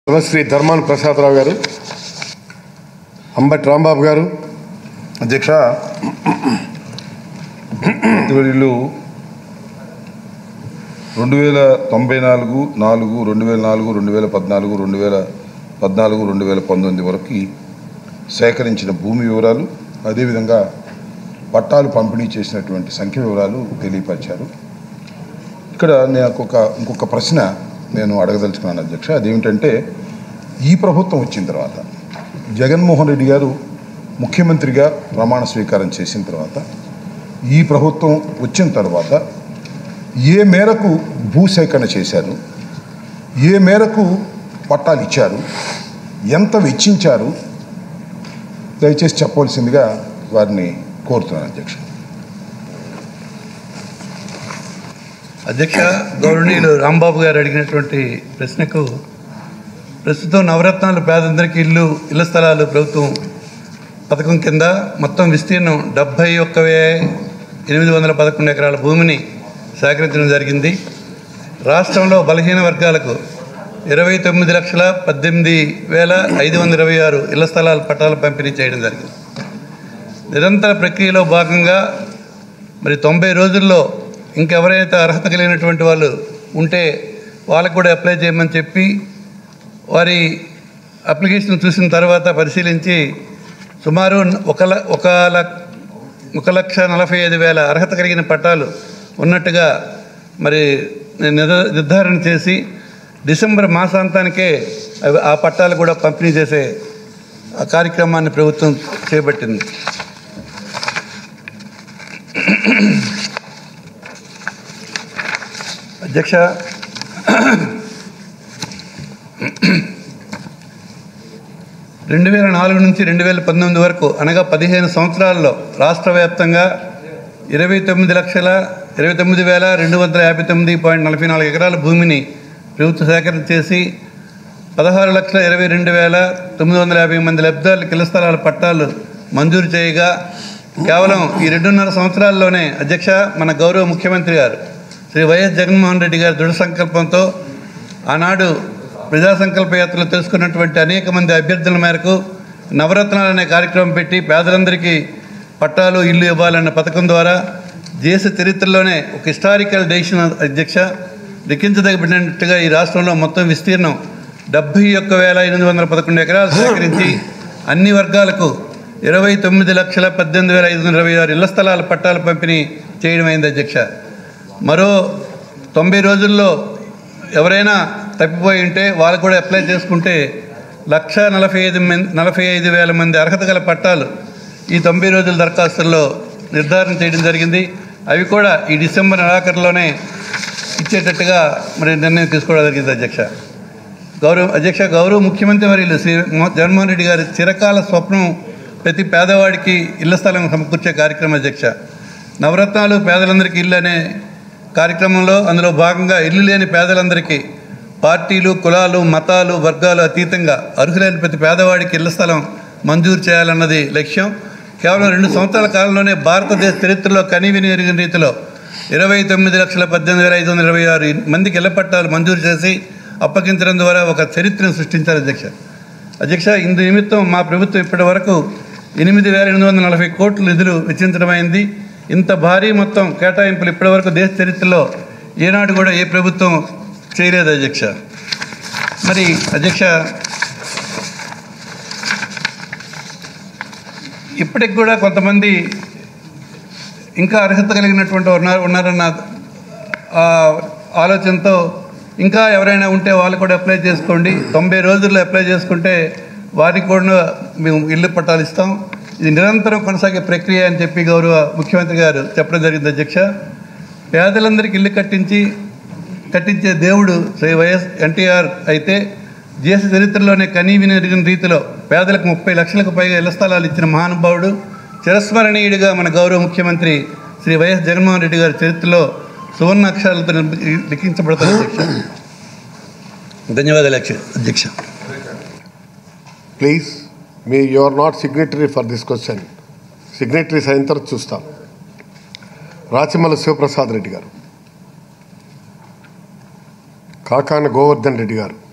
శ్రీ ధర్మాన ప్రసాదరావు గారు అంబటి రాంబాబు గారు అధ్యక్ష వీళ్ళు రెండు వేల తొంభై నాలుగు నాలుగు రెండు వేల నాలుగు రెండు వేల పద్నాలుగు రెండు వేల పద్నాలుగు రెండు వేల పంతొమ్మిది వరకు సేకరించిన భూమి వివరాలు అదేవిధంగా పట్టాలు పంపిణీ చేసినటువంటి సంఖ్య వివరాలు తెలియపరిచారు ఇక్కడ నాకు ఒక ఇంకొక ప్రశ్న నేను అడగదలుచుకున్నాను అధ్యక్ష అదేమిటంటే ఈ ప్రభుత్వం వచ్చిన తర్వాత జగన్మోహన్ రెడ్డి గారు ముఖ్యమంత్రిగా ప్రమాణ స్వీకారం చేసిన తర్వాత ఈ ప్రభుత్వం వచ్చిన తర్వాత ఏ మేరకు భూసేకరణ చేశారు ఏ మేరకు పట్టాలు ఇచ్చారు ఎంత వెచ్చించారు దయచేసి చెప్పవలసిందిగా వారిని కోరుతున్నాను అధ్యక్ష అధ్యక్ష గౌరవనీయులు రాంబాబు గారు అడిగినటువంటి ప్రశ్నకు ప్రస్తుతం నవరత్నాలు పేదందరికీ ఇల్లు ఇళ్ల స్థలాలు ప్రభుత్వం పథకం కింద మొత్తం విస్తీర్ణం డెబ్భై ఒక్క వే ఎనిమిది వందల పదకొండు ఎకరాల భూమిని సేకరించడం జరిగింది రాష్ట్రంలో బలహీన వర్గాలకు ఇరవై తొమ్మిది లక్షల పద్దెనిమిది వేల ఐదు వందల ఇరవై ఆరు ఇళ్ల స్థలాల పట్టాలు పంపిణీ చేయడం జరిగింది నిరంతర ప్రక్రియలో భాగంగా మరి తొంభై రోజుల్లో ఇంకెవరైతే అర్హత కలిగినటువంటి వాళ్ళు ఉంటే వాళ్ళకు కూడా అప్లై చేయమని చెప్పి వారి అప్లికేషన్ చూసిన తర్వాత పరిశీలించి సుమారు ఒక ల ఒక లక్ ఒక లక్ష నలభై ఐదు వేల అర్హత కలిగిన పట్టాలు ఉన్నట్టుగా మరి నిర్- నిర్ధారణ చేసి డిసెంబర్ మాసాంతానికే అవి ఆ పట్టాలు కూడా పంపిణీ చేసే ఆ కార్యక్రమాన్ని ప్రభుత్వం చేపట్టింది అధ్యక్ష రెండు వేల నాలుగు నుంచి రెండు వేల పంతొమ్మిది వరకు అనగా పదిహేను సంవత్సరాల్లో రాష్ట్ర వ్యాప్తంగా ఇరవై తొమ్మిది లక్షల ఇరవై తొమ్మిది వేల రెండు వందల యాభై తొమ్మిది పాయింట్ నలభై నాలుగు ఎకరాల భూమిని ప్రభుత్వ సేకరణ చేసి పదహారు లక్షల ఇరవై రెండు వేల తొమ్మిది వందల యాభై మంది లబ్ధాలకు ఇళ్ల స్థలాల పట్టాలు మంజూరు చేయగా కేవలం ఈ రెండున్నర సంవత్సరాల్లోనే అధ్యక్ష మన గౌరవ ముఖ్యమంత్రి గారు శ్రీ వైఎస్ జగన్మోహన్ రెడ్డి గారి దృఢ సంకల్పంతో ఆనాడు ప్రజా సంకల్ప యాత్రలో తెలుసుకున్నటువంటి అనేక మంది అభ్యర్థుల మేరకు నవరత్నాలు అనే కార్యక్రమం పెట్టి పేదలందరికీ పట్టాలు ఇల్లు ఇవ్వాలన్న పథకం ద్వారా దేశ చరిత్రలోనే ఒక హిస్టారికల్ డెసిషన్ అధ్యక్ష లిఖించదగినట్టుగా ఈ రాష్ట్రంలో మొత్తం విస్తీర్ణం డెబ్భై ఒక్క వేల ఎనిమిది వందల పదకొండు ఎకరాలు సేకరించి అన్ని వర్గాలకు ఇరవై తొమ్మిది లక్షల పద్దెనిమిది వేల ఐదు వందల ఇరవై ఆరు ఇళ్ల స్థలాల పట్టాలు పంపిణీ చేయడం అయింది అధ్యక్ష మరో తొంభై రోజుల్లో ఎవరైనా తప్పిపోయి ఉంటే వాళ్ళు కూడా అప్లై చేసుకుంటే లక్ష నలభై ఐదు మంది నలభై ఐదు వేల మంది అర్హత గల పట్టాలు ఈ తొంభై రోజుల దరఖాస్తుల్లో నిర్ధారణ చేయడం జరిగింది అవి కూడా ఈ డిసెంబర్ నెలాఖరులోనే ఇచ్చేటట్టుగా మరి నిర్ణయం తీసుకోవడం జరిగింది అధ్యక్ష గౌరవ అధ్యక్ష గౌరవ ముఖ్యమంత్రి వర్యులు శ్రీ మో- జగన్మోహన్ రెడ్డి గారి చిరకాల స్వప్నం ప్రతి పేదవాడికి ఇళ్ల స్థలం సమకూర్చే కార్యక్రమం అధ్యక్ష నవరత్నాలు పేదలందరికీ ఇల్లు అనే కార్యక్రమంలో అందులో భాగంగా ఇల్లు లేని పేదలందరికీ పార్టీలు కులాలు మతాలు వర్గాలు అతీతంగా అర్హులైన ప్రతి పేదవాడికి ఇళ్ల స్థలం మంజూరు చేయాలన్నది లక్ష్యం కేవలం రెండు సంవత్సరాల కాలంలోనే భారతదేశ చరిత్రలో కనీవిని ఎరిగిన రీతిలో ఇరవై తొమ్మిది లక్షల పద్దెనిమిది వేల ఐదు వందల ఇరవై ఆరు మందికి ఇళ్ల పట్టాలు మంజూరు చేసి అప్పగించడం ద్వారా ఒక చరిత్రను సృష్టించారు అధ్యక్ష అధ్యక్ష ఇందు నిమిత్తం మా ప్రభుత్వం ఇప్పటి వరకు ఎనిమిది వేల ఎనిమిది వందల నలభై కోట్ల నిధులు వెచ్చించడమైంది ఇంత భారీ మొత్తం కేటాయింపులు ఇప్పటివరకు దేశ చరిత్రలో ఏనాడు కూడా ఏ ప్రభుత్వం చేయలేదు అధ్యక్ష మరి అధ్యక్ష ఇప్పటికి కూడా కొంతమంది ఇంకా అర్హత కలిగినటువంటి ఉన్నారు ఉన్నారన్న ఆ, ఆలోచనతో ఇంకా ఎవరైనా ఉంటే వాళ్ళు కూడా అప్లై చేసుకోండి తొంభై రోజుల్లో అప్లై చేసుకుంటే వారికి కూడా మేము ఇల్లు పట్టాలు ఇస్తాం ఇది నిరంతరం కొనసాగే ప్రక్రియ అని చెప్పి గౌరవ ముఖ్యమంత్రి గారు చెప్పడం జరిగింది అధ్యక్ష పేదలందరికీ ఇల్లు కట్టించి కట్టించే దేవుడు శ్రీ వైఎస్ ఎన్టీఆర్ అయితే దేశ చరిత్రలోనే కనీవిని ఎరిగిన రీతిలో పేదలకు ముప్పై లక్షలకు పైగా ఇళ్ల స్థలాలు ఇచ్చిన మహానుభావుడు చిరస్మరణీయుడిగా మన గౌరవ ముఖ్యమంత్రి శ్రీ వైఎస్ జగన్మోహన్ రెడ్డి గారి చరిత్రలో సువర్ణ అక్షరాలతో నిర్మి- లిఖించబడతారు అధ్యక్ష ధన్యవాదాలు అధ్యక్ష అధ్యక్ష please me you are not signatory for this question signatories అయిన తర్వాత చూస్తాం రాచమల్ల శివప్రసాద్ రెడ్డి గారు కాకాన గోవర్ధన్ రెడ్డి గారు